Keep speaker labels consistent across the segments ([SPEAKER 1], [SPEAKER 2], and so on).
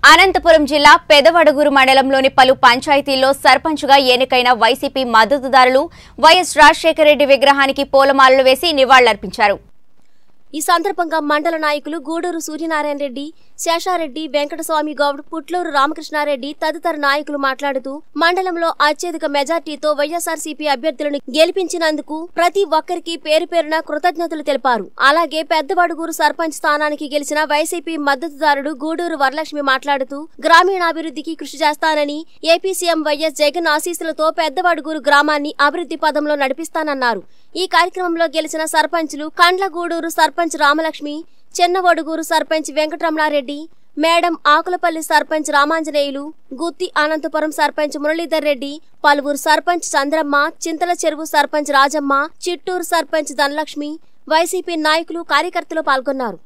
[SPEAKER 1] అనంతపురం జిల్లా పెదవడుగురు మండలంలోని పలు పంచాయతీల్లో సర్పంచ్గా ఎన్నికైన వైసీపీ మద్దతుదారులు వైఎస్ రాజశేఖర రెడ్డి విగ్రహానికి పూలమాలలు వేసి నివాళులర్పించారు
[SPEAKER 2] ఈ సందర్భంగా మండల నాయకులు గూడూరు సూర్యనారాయణ రెడ్డి శేషారెడ్డి వెంకటస్వామి గౌడ్ పుట్లూరు రామకృష్ణారెడ్డి తదితర నాయకులు మాట్లాడుతూ మండలంలో అత్యధిక మెజార్టీతో వైఎస్ఆర్సీపీ అభ్యర్థులను గెలిపించినందుకు ప్రతి ఒక్కరికి పేరు పేరున కృతజ్ఞతలు తెలిపారు అలాగే పెద్దవడుగూరు సర్పంచ్ స్థానానికి గెలిచిన వైసీపీ మద్దతుదారుడు గూడూరు వరలక్ష్మి మాట్లాడుతూ గ్రామీణాభివృద్ధికి కృషి చేస్తానని ఏపీ సీఎం వైఎస్ జగన్ ఆశీస్సులతో పెద్దవడుగూరు గ్రామాన్ని అభివృద్ధి పదంలో నడిపిస్తానన్నారు ఈ కార్యక్రమంలో గెలిచిన సర్పంచులు కండ్లగూడూరు సర్పంచ్ రామలక్ష్మి చెన్నవడుగూరు సర్పంచ్ వెంకటరమణారెడ్డి మేడం ఆకులపల్లి సర్పంచ్ రామాంజనేయులు గుత్తి అనంతపురం సర్పంచ్ మురళీధర్ రెడ్డి పలువురు సర్పంచ్ చంద్రమ్మ చింతల చెరువు సర్పంచ్ రాజమ్మ చిట్టూరు సర్పంచ్ ధనలక్ష్మి వైసీపీ నాయకులు కార్యకర్తలు పాల్గొన్నారు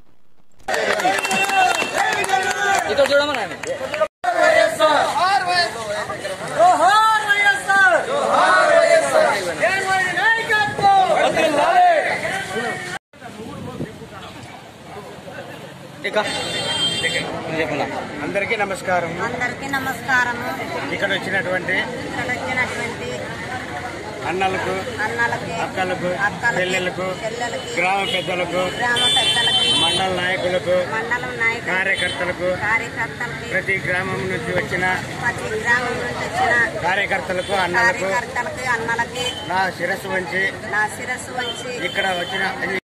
[SPEAKER 3] ఇక్కడ చూడమన్నా
[SPEAKER 4] జోహార్ వైఎస్ఆర్ జోహార్ వైఎస్ఆర్ జగన్మోహన్ నాయకత్వం
[SPEAKER 3] ఇక చెప్పనా
[SPEAKER 5] అందరికీ నమస్కారం
[SPEAKER 6] అందరికీ నమస్కారము
[SPEAKER 5] ఇక్కడ వచ్చినటువంటి
[SPEAKER 6] ఇక్కడ వచ్చినటువంటి
[SPEAKER 5] అన్నలకు
[SPEAKER 6] అన్నలకి
[SPEAKER 5] అక్కలకు
[SPEAKER 6] అక్కలకి,
[SPEAKER 5] చెల్లెలకు
[SPEAKER 6] చెల్లెలకి,
[SPEAKER 5] గ్రామ పెద్దలకు
[SPEAKER 6] గ్రామ పెద్దలకి
[SPEAKER 5] మండల నాయకులకు
[SPEAKER 6] మండలం నాయకులు
[SPEAKER 5] కార్యకర్తలకు
[SPEAKER 6] కార్యకర్తలకి
[SPEAKER 5] ప్రతి గ్రామం నుంచి వచ్చిన
[SPEAKER 6] ప్రతి గ్రామం నుంచి వచ్చిన
[SPEAKER 5] కార్యకర్తలకు అన్నలకు
[SPEAKER 6] కార్యకర్తలకి అన్నలకి
[SPEAKER 5] నా శిరస్సు వంచి
[SPEAKER 6] నా శిరస్సు వంచి
[SPEAKER 5] ఇక్కడ వచ్చిన